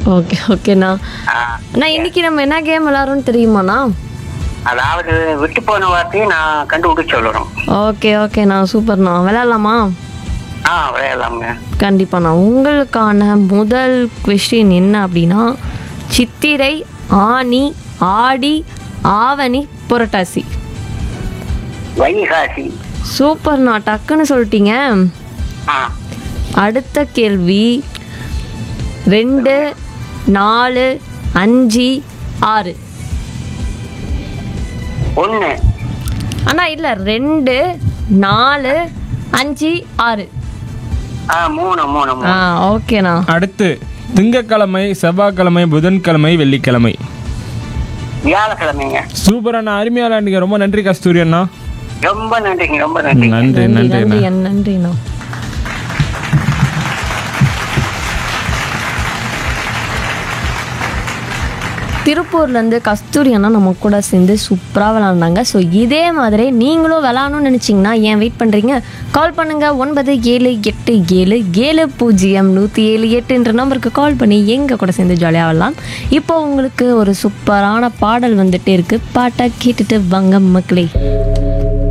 okay ஓகேண்ணா ஆ, அண்ணா இன்னைக்கு நம்ம என்ன கேம் விளாட்றோம்னு தெரியுமாண்ணா அதாவது விட்டு போன வார்த்தையை நான் கண்டுபிடிச்சு சொல்லணும் ஓகே ஓகேண்ணா சூப்பர்ண்ணா விளையாடலாமா ஆ விளையாடலாங்க கண்டிப்பாண்ணா உங்களுக்கான முதல் கொஸ்டின் என்ன அப்படின்னா சித்திரை ஆனி ஆடி ஆவணி புரட்டாசி வைகாசி சூப்பர்ண்ணா டக்குன்னு சொல்லிட்டீங்க ஆ அடுத்த கேள்வி ரெண்டு நாலு அஞ்சு ஆறு ஒன்று அண்ணா இல்லை ரெண்டு நாலு அஞ்சு ஆறு ஆ மூணு மூணு ஆ மூணு ஓகேண்ணா அடுத்து திங்கட்கிழமை செவ்வாய்க்கிழமை புதன்கிழமை வெள்ளிக்கிழமை வியாழக்கிழமைங்க சூப்பர் அண்ணா அருமையா விளையாண்டுங்க ரொம்ப நன்றி கஸ்தூரி அண்ணா ரொம்ப நன்றிங்க ரொம்ப நன்றி நன்றி நன்றி நன்றி நன்றி அண்ணா நன்றிண்ணா திருப்பூர்லேருந்து கஸ்தூரி அண்ணா நம்ம கூட சேர்ந்து சூப்பராக விளாண்டாங்க ஸோ இதே மாதிரி நீங்களும் விளாடணும்னு நினச்சிங்கன்னா ஏன் வெயிட் பண்ணுறீங்க கால் பண்ணுங்கள் ஒன்பது ஏழு எட்டு ஏழு ஏழு பூஜ்ஜியம் நூற்றி ஏழு எட்டுன்ற நம்பருக்கு கால் பண்ணி எங்கள் கூட சேர்ந்து ஜாலியாக விளாட்லாம் இப்போ உங்களுக்கு ஒரு சூப்பரான பாடல் வந்துட்டே இருக்குது பாட்டை கேட்டுட்டு வாங்க மக்களே